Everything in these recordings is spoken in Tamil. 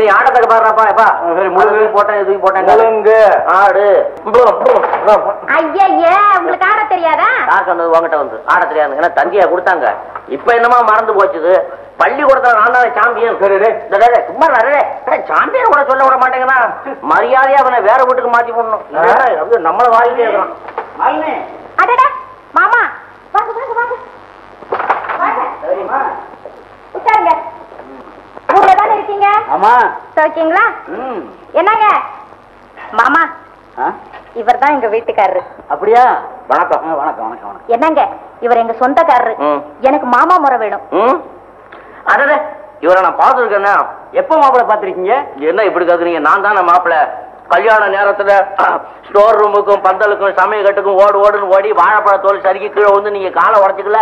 ஆட்டத்துக்கு பாடுறாப்பா எப்பா சரி, முழுங்கு. முழுங்கு போட்டேன் இதுக்கு போட்டேன் முழுங்கு. ஆடு ஐயா உங்களுக்கு ஆட தெரியாதா யார் சொன்னது உங்ககிட்ட வந்து ஆட தெரியாது ஏன்னா தந்தியா கொடுத்தாங்க இப்ப என்னமா மறந்து போச்சுது பள்ளிக்கூடத்துல நான் தான் சாம்பியன் சரி, டேய். டேய், டேய், டேய், சும்மா நிறைய சாம்பியன் கூட சொல்ல விட மாட்டேங்கன்னா மரியாதையா அவனை வேற வீட்டுக்கு மாத்தி போடணும் இல்லைன்னா அப்படியே நம்மள வாங்கிட்டே இருக்கிறான் மாலினி அடடா மாமா வாங்க வாங்க வாங்க வாங்க சரிம்மா உட்காருங்க ஊர்ல தானே இருக்கீங்க ஆமா சோக்கிங்களா ம் என்னங்க மாமா ஆ? இவர் தான் எங்க வீட்டுக்காரரு அப்படியா வணக்கம் ஆ, வணக்கம் வணக்கம் வணக்கம் என்னங்க இவர் எங்க சொந்தக்காரரு ம். எனக்கு மாமா முறை வேணும் ம் அடடே இவரை நான் பார்த்துருக்கேன்னா எப்போ மாப்பிளை பார்த்திருக்கீங்க என்ன இப்படி கேக்குறீங்க நான் தானே மாப்பிள கல்யாண நேரத்துல ஸ்டோர் ரூமுக்கும் பந்தலுக்கும் சமையல் கட்டுக்கும் ஓடு ஓடுன்னு ஓடி வாழைப்பழ தோல் சறுக்கி கீழே வந்து நீங்க காலை உடச்சுக்கல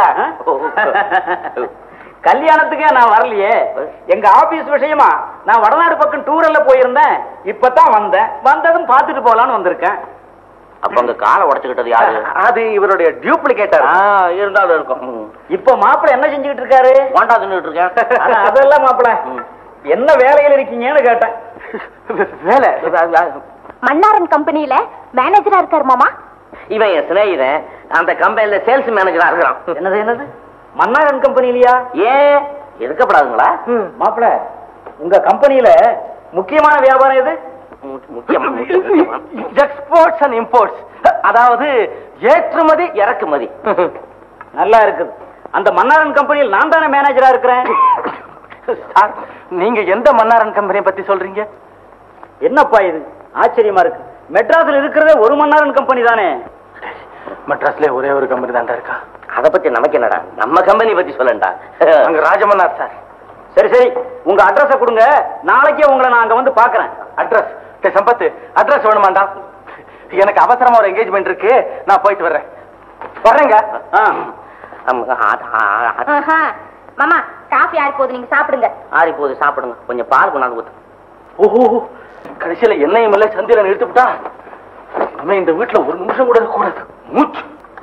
கல்யாணத்துக்கே நான் வரலையே எங்க ஆபீஸ் விஷயமா நான் வடநாடு பக்கம் டூரல்ல போயிருந்தேன் இப்பதான் வந்தேன் வந்ததும் பார்த்துட்டு போலான்னு வந்திருக்கேன் அப்ப அங்க காலை உடச்சுக்கிட்டது யாரு அது இவருடைய டியூப்ளிகேட்டர் ஆ, இருந்தாலும் இருக்கும் ம். இப்ப மாப்பிளை என்ன செஞ்சுக்கிட்டு இருக்காரு வாண்டா தின்னுட்டு இருக்கேன் அட, அதெல்லாம் மாப்பிளை ம். என்ன வேலையில் இருக்கீங்கன்னு கேட்டேன் வேலை மன்னாரன் கம்பெனியில மேனேஜரா இருக்காரு மாமா இவன் என் சிநேகிதன் அந்த கம்பெனில சேல்ஸ் மேனேஜரா இருக்கிறான் என்னது என்னது மன்னாரன் கம்பெனிலயா ஏன் எதுக்கப்படாதுங்களா மாப்பிள உங்க கம்பெனியில முக்கியமான வியாபாரம் எது மு- முக்கியமா முக்கியமா. எக்ஸ்போர்ட்ஸ் அண்ட் இம்போர்ட்ஸ் அதாவது ஏற்றுமதி இறக்குமதி நல்லா இருக்குது அந்த மன்னாரன் கம்பெனியில் நான் தானே மேனேஜரா இருக்கிறேன் சார் நீங்க எந்த மன்னாரன் கம்பெனியை பத்தி சொல்றீங்க என்னப்பா இது ஆச்சரியமா இருக்கு மெட்ராஸ்ல இருக்கிறதே ஒரு மன்னாரன் கம்பெனி தானே மெட்ராஸ்ல ஒரே ஒரு கம்பெனி தான்டா இருக்கா அத பத்தி நமக்கு என்னடா நம்ம கம்பெனி பத்தி சொல்லண்டா அங்க ராஜமன்னார் சார் சரி சரி உங்க அட்ரஸ கொடுங்க நாளைக்கே உங்களை நான் அங்க வந்து பாக்குறேன் அட்ரஸ் சம்பத்து அட்ரஸ் வேணுமாண்டா எனக்கு அவசரமா ஒரு என்கேஜ்மெண்ட் இருக்கு நான் போயிட்டு வர்றேன் வர்றேங்க ஆ. ஆமா, ஆ- ஆ- ஆ- ஆஹா. மாமா காஃபி ஆறி போகுது நீங்க சாப்பிடுங்க ஆறி போகுது சாப்பிடுங்க கொஞ்சம் பால் கொண்டாந்து ஊத்து ஓஹோ கடைசியில என்னையும் இல்ல சந்திரன் எடுத்துட்டா நம்ம இந்த வீட்டுல ஒரு நிமிஷம் கூட கூடாது மூச்சு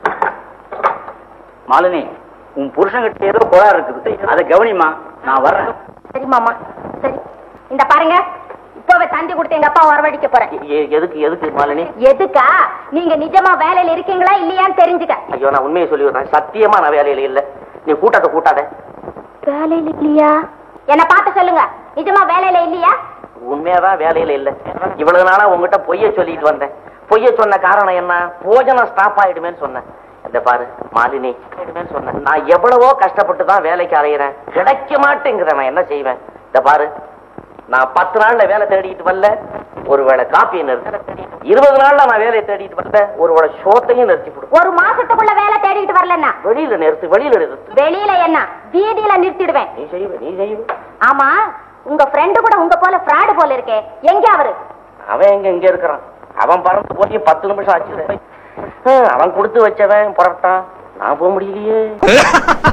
மாலினி உன் புருஷன்கிட்ட ஏதோ கோளாறு இருக்குது அதை கவனிமா நான் வர்றேன் சரி மாமா சரி இந்த பாருங்க இப்பவே தந்தி கொடுத்து எங்க அப்பா வரவழைக்க போறேன் எ- எ- எதுக்கு எதுக்கு மாலினி எதுக்கா நீங்க நிஜமா வேலையில இருக்கீங்களா இல்லையான்னு தெரிஞ்சுக்க ஐயோ நான் உண்மையை சொல்லி விடுறேன் சத்தியமா நான் வேலையில இல்ல நீ கூட்டாத கூட்டாத வேலையில இல்லையா என்ன பார்த்து சொல்லுங்க நிஜமா வேலையில இல்லையா உண்மையாதான் வேலையில இல்ல இவ்வளவு நாளா உங்ககிட்ட பொய்ய சொல்லிட்டு வந்தேன் பொய்ய சொன்ன காரணம் என்ன போஜனம் ஸ்டாப் ஆயிடுமேன்னு சொன்னேன் இந்த பாரு மாலினி ஆயிடுமேன்னு சொன்னேன் நான் எவ்வளவோ கஷ்டப்பட்டு தான் வேலைக்கு அலையிறேன் கிடைக்க மாட்டேங்கிறேன் நான் என்ன செய்வேன் இந்த பாரு நான் பத்து நாள்ல வேலை தேடிட்டு வரல ஒருவேளை காப்பியை நிறுத்த இருபது நாள்ல நான் வேலையை தேடிட்டு வரல ஒருவேளை சோத்தையும் நிறுத்தி விடு ஒரு மாசத்துக்குள்ள வேலை தேடிட்டு வரலன்னா வெளியில நிறுத்து வெளியில நிறுத்து வெளியில என்ன வீதியில நிறுத்திடுவேன் நீ செய்வ நீ செய்வ ஆமா உங்க ஃப்ரெண்டு கூட உங்க போல ஃப்ராடு போல இருக்கே எங்க அவரு அவன் எங்க இங்க இருக்கிறான் அவன் பறந்து போய் பத்து நிமிஷம் ஆச்சு அவன் கொடுத்து வச்சவன் புறப்பட்டான் நான் போக முடியலையே